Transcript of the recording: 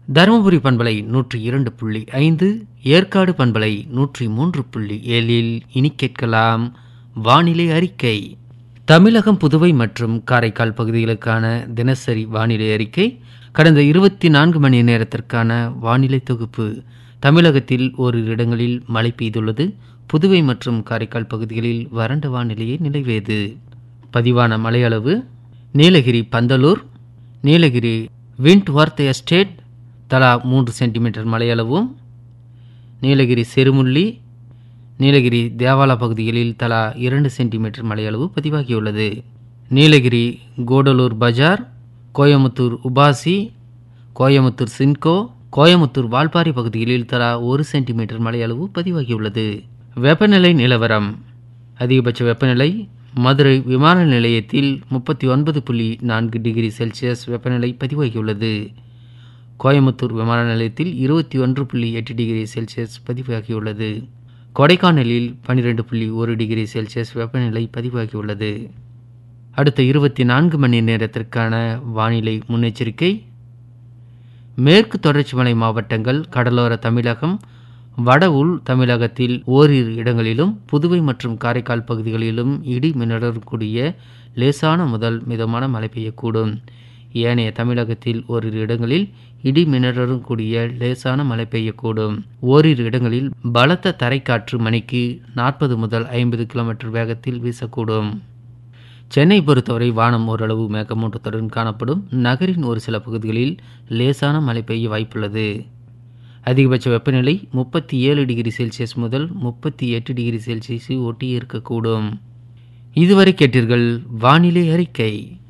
தருமபுரி பண்பலை நூற்றி இரண்டு புள்ளி ஐந்து ஏற்காடு பண்பலை நூற்றி மூன்று புள்ளி ஏழில் இனி கேட்கலாம் வானிலை அறிக்கை தமிழகம் புதுவை மற்றும் காரைக்கால் பகுதிகளுக்கான தினசரி வானிலை அறிக்கை கடந்த இருபத்தி நான்கு மணி நேரத்திற்கான வானிலை தொகுப்பு தமிழகத்தில் ஓரிரு இடங்களில் மழை பெய்துள்ளது புதுவை மற்றும் காரைக்கால் பகுதிகளில் வறண்ட வானிலையே நிலவியது பதிவான மழையளவு நீலகிரி பந்தலூர் நீலகிரி விண்ட்வர்த் எஸ்டேட் தலா மூன்று சென்டிமீட்டர் மழையளவும் நீலகிரி செருமுள்ளி நீலகிரி தேவாலா பகுதிகளில் தலா இரண்டு சென்டிமீட்டர் மழையளவு பதிவாகியுள்ளது நீலகிரி கூடலூர் பஜார் கோயமுத்தூர் உபாசி கோயமுத்தூர் சின்கோ கோயமுத்தூர் வால்பாறை பகுதிகளில் தலா ஒரு சென்டிமீட்டர் மழையளவு பதிவாகியுள்ளது வெப்பநிலை நிலவரம் அதிகபட்ச வெப்பநிலை மதுரை விமான நிலையத்தில் முப்பத்தி ஒன்பது புள்ளி நான்கு டிகிரி செல்சியஸ் வெப்பநிலை பதிவாகியுள்ளது கோயமுத்தூர் விமான நிலையத்தில் இருபத்தி ஒன்று புள்ளி எட்டு டிகிரி செல்சியஸ் பதிவாகியுள்ளது கொடைக்கானலில் பன்னிரெண்டு புள்ளி ஒரு டிகிரி செல்சியஸ் வெப்பநிலை பதிவாகியுள்ளது அடுத்த இருபத்தி நான்கு மணி நேரத்திற்கான வானிலை முன்னெச்சரிக்கை மேற்கு தொடர்ச்சி மலை மாவட்டங்கள் கடலோர தமிழகம் வட உள் தமிழகத்தில் ஓரிரு இடங்களிலும் புதுவை மற்றும் காரைக்கால் பகுதிகளிலும் இடி மின்னலுடன் கூடிய லேசான முதல் மிதமான மழை பெய்யக்கூடும் ஏனைய தமிழகத்தில் ஓரிரு இடங்களில் இடி மின்னலுடன் கூடிய லேசான மழை பெய்யக்கூடும் ஓரிரு இடங்களில் பலத்த தரைக்காற்று மணிக்கு நாற்பது முதல் ஐம்பது கிலோமீட்டர் வேகத்தில் வீசக்கூடும் சென்னை பொறுத்தவரை வானம் ஓரளவு மேகமூட்டத்துடன் காணப்படும் நகரின் ஒரு சில பகுதிகளில் லேசான மழை பெய்ய வாய்ப்புள்ளது அதிகபட்ச வெப்பநிலை முப்பத்தி ஏழு டிகிரி செல்சியஸ் முதல் முப்பத்தி எட்டு டிகிரி செல்சியஸை ஒட்டி இருக்கக்கூடும் இதுவரை கேட்டீர்கள் வானிலை அறிக்கை